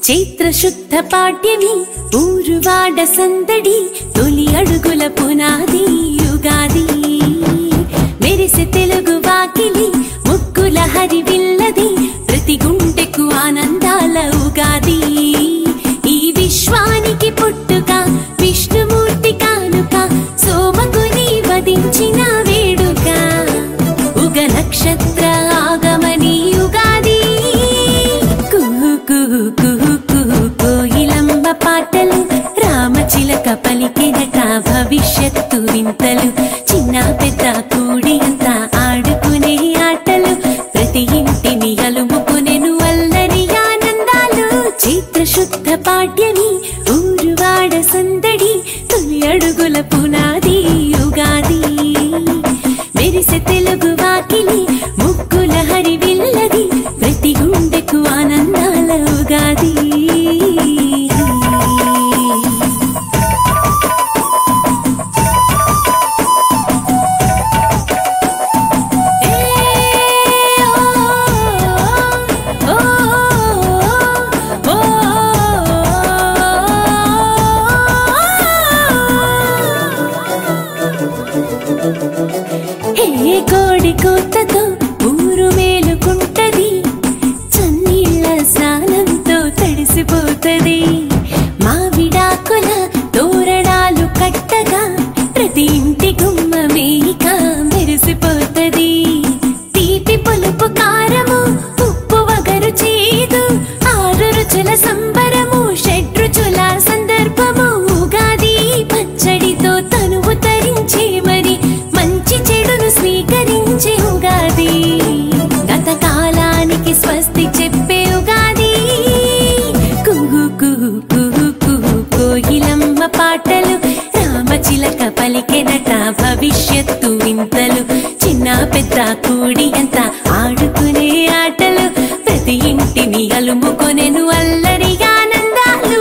చైత్ర శుద్ధ పాడ్యమి ఊరువాడ సందడి తొలి అడుగుల పునాది యుగాది మెరిసె తెలుగు వాకిలి ముక్కుల హరివిల్లది ప్రతి గుండెకు ఆనందాల ఉగాది ఈ విశ్వానికి పుట్టుక విష్ణుమూర్తి కానుక సోమకుని వధించిన వేడుక ఉగ నక్షత్ర ఆగమని యుగాది కుహు కుహు కుహు కుహు కోయిలమ్మ పాటలు రామచిలక పలికెనట భవిష్యత్తు వింతలు చిన్న పెద్ద కూడి అంతా ఆడుకునే ఆటలు ప్రతి ఇంటిని అలుముకునెను అల్లరి ఆనందాలు చైత్ర శుద్ధ పాడ్యమి ఊరువాడ సందడి తొలి అడుగుల పునాది యుగాది మెరిసె తెలుగు వాకిలి ముక్కుల హరివిల్లది ప్రతి గుండెకు ఆనందాల ఉగాది ఏ ఓ ఓ హే కోడి కూతతో ఊరు మేలుకుంటది చన్నీళ్ళ స్నానంతో తడిసిపోతది మావిడాకుల తోరణాలు కట్టగా ప్రతి ఇంటి గుమ్మ మేక మెరిసిపోతది తీపి పులుపు కారము ఉప్పు వగరు చేదు ఆరు రుచుల సంబరము షడ్రుచుల సందర్భము ఉగాది పచ్చడితో తనువు తరించే మరి మంచి చెడును స్వీకరించే ఉగాది గత కాలానికి స్వస్తి చెప్పే ఉగాది కుహు కుహు కుహు కుహు కోయిలమ్మ పాటలు రామచిలక పలికెనట భవిష్యత్తు వింతలు చిన్న పెద్ద కూడి అంత ఆడుకునే ఆటలు ప్రతి ఇంటిని అలుముకొనెను అల్లరి ఆనందాలు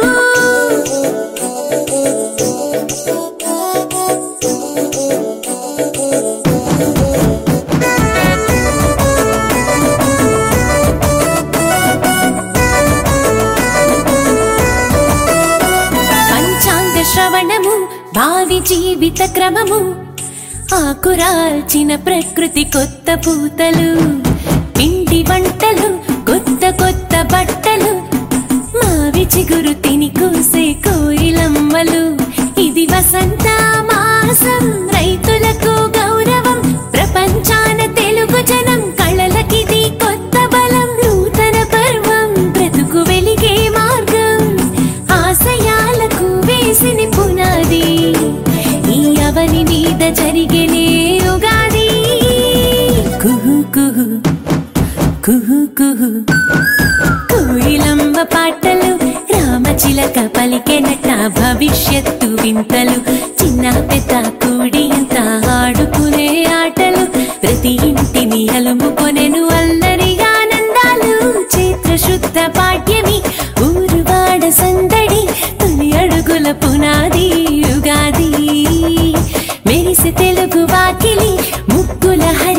పంచాంగ శ్రవణము భావి జీవిత క్రమము ఆకురాల్చిన ప్రకృతి కొత్త పూతలు పిండి వంటలు కొత్త కొత్త బట్టలు మావి చిగురు తిని కూసే కోయిలమ్మలు ఇది వసంత మాసం రైతులకు గౌరవం ప్రపంచాన తెలుగు జనం కళలకిది కొత్త బలం నూతన పర్వం బ్రతుకు వెలిగే మార్గం ఆశయాలకు వేసిన పునాది ఈ అవని మీద జరిగేనే ఉగాది కుహు కుహు కుహు కుహు కోయిలమ్మ పాటలు రామచిలక పలికెనట భవిష్యత్తు వింతలు చిన్న పెద్ద కూడి అంత ఆడుకునే ఆటలు ప్రతి ఇంటిని అలుముకొనెను అల్లరి ఆనందాలు చైత్ర శుద్ధ పాఠ్యమి ఊరువాడ సందడి తొలి అడుగుల పునాది యుగాది మెరిసె తెలుగు వాకిలి ముక్కుల హరి